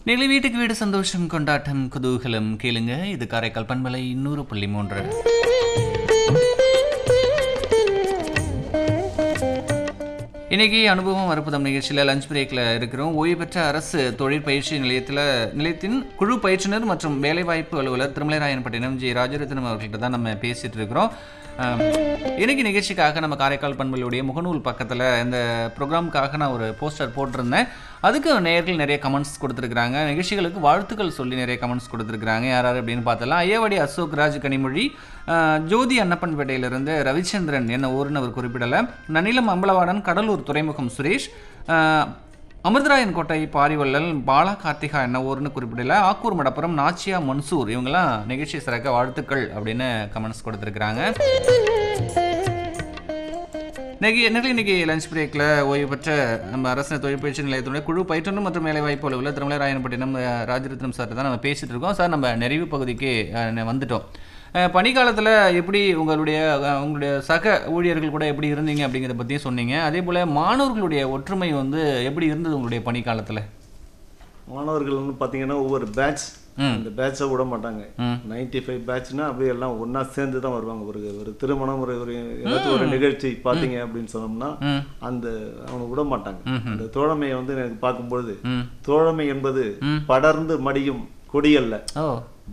நிலை வீட்டுக்கு வீடு சந்தோஷம் கொண்டாட்டம் குதூகலம் கேளுங்க இது காரைக்கால் பண்பலை இன்னூறு புள்ளி மூன்று இன்னைக்கு அனுபவம் அற்புதம் நிகழ்ச்சியில் லஞ்ச் பிரேக்கில் இருக்கிறோம் ஓய்வு பெற்ற அரசு தொழிற்பயிற்சி நிலையத்தில் நிலையத்தின் குழு பயிற்றுனர் மற்றும் வேலைவாய்ப்பு அலுவலர் திருமலைராயன்பட்டினம் ஜி ராஜரத்னம் அவர்கள்ட்ட தான் நம்ம பேசிட்டு இருக்கிறோம் ஆம், இன்னைக்கு நிகழ்ச்சிக்காக நம்ம காரைக்கால் பண்பலுடைய முகநூல் பக்கத்தில் இந்த ப்ரோக்ராமுக்காக நான் ஒரு போஸ்டர் போட்டிருந்தேன் அதுக்கு நேயர்கள் நிறைய கமெண்ட்ஸ் கொடுத்துருக்குறாங்க நிகழ்ச்சிகளுக்கு வாழ்த்துக்கள் சொல்லி நிறைய கமெண்ட்ஸ் கொடுத்துருக்குறாங்க யார் யார் அப்படின்னு பார்த்தலாம் ஐயாவடி அசோக் ராஜ் கனிமொழி ஆஹ், ஜோதி அன்னப்பன்பேட்டையிலிருந்து ரவிச்சந்திரன் என்ன ஊருன்னு அவர் குறிப்பிடலை நனிலம் அம்பலவாணன் கடலூர் துறைமுகம் சுரேஷ் ஆஹ், அமிர்தராயன் கோட்டை பாரிவள்ளல் பாலா கார்த்திகா என்ன ஊர்னு குறிப்பிடல ஆக்கூர் மடப்புறம் நாச்சியா மன்சூர் இவங்கெல்லாம் நிகழ்ச்சி சிறக்க வாழ்த்துக்கள் அப்படின்னு கமெண்ட்ஸ் கொடுத்துருக்குறாங்க இன்னைக்கு இன்னைக்கு இன்னைக்கு லஞ்ச் பிரேக்கில் ஓய்வு பெற்ற நம்ம அரசு தொழிற்பயிற்சி நிலையத்துடைய குழு பயிற்றுனர் மற்றும் வேலைவாய்ப்பு அலுவலர் திருமலைராயன்பட்டினம் அஹ், ராஜரத்னம் சார் தான் நம்ம பேசிட்டு இருக்கோம் சார் நம்ம நிறைவு பகுதிக்கு அஹ், வந்துட்டோம் அஹ், பணிக்காலத்தில் எப்படி உங்களுடைய அஹ், உங்களுடைய சக ஊழியர்கள் கூட எப்படி இருந்தீங்க அப்படிங்கிறத பற்றியும் சொன்னீங்க அதே போல் மாணவர்களுடைய ஒற்றுமை வந்து எப்படி இருந்தது உங்களுடைய பணிக்காலத்தில் மாணவர்கள் வந்து பார்த்தீங்கன்னா ஒவ்வொரு பேட்ச் ம். அந்த பேட்சை விட மாட்டாங்க ம். நைன்டி ஃபைவ் பேட்ச்னா அப்படியே எல்லாம் ஒண்ணா சேர்ந்து தான் வருவாங்க ஒரு ஒரு திருமணம் ஒரு ஒரு ஏதாச்சும் ஒரு நிகழ்ச்சி பார்த்தீங்க அப்படின்னு சொன்னோம்னா ம் அந்த அவங்க விட மாட்டாங்க அந்த தோழமையை வந்து எனக்கு பார்க்கும்பொழுது ம் தோழமை என்பது ம். படர்ந்து மடியும் கொடியல்ல ஓ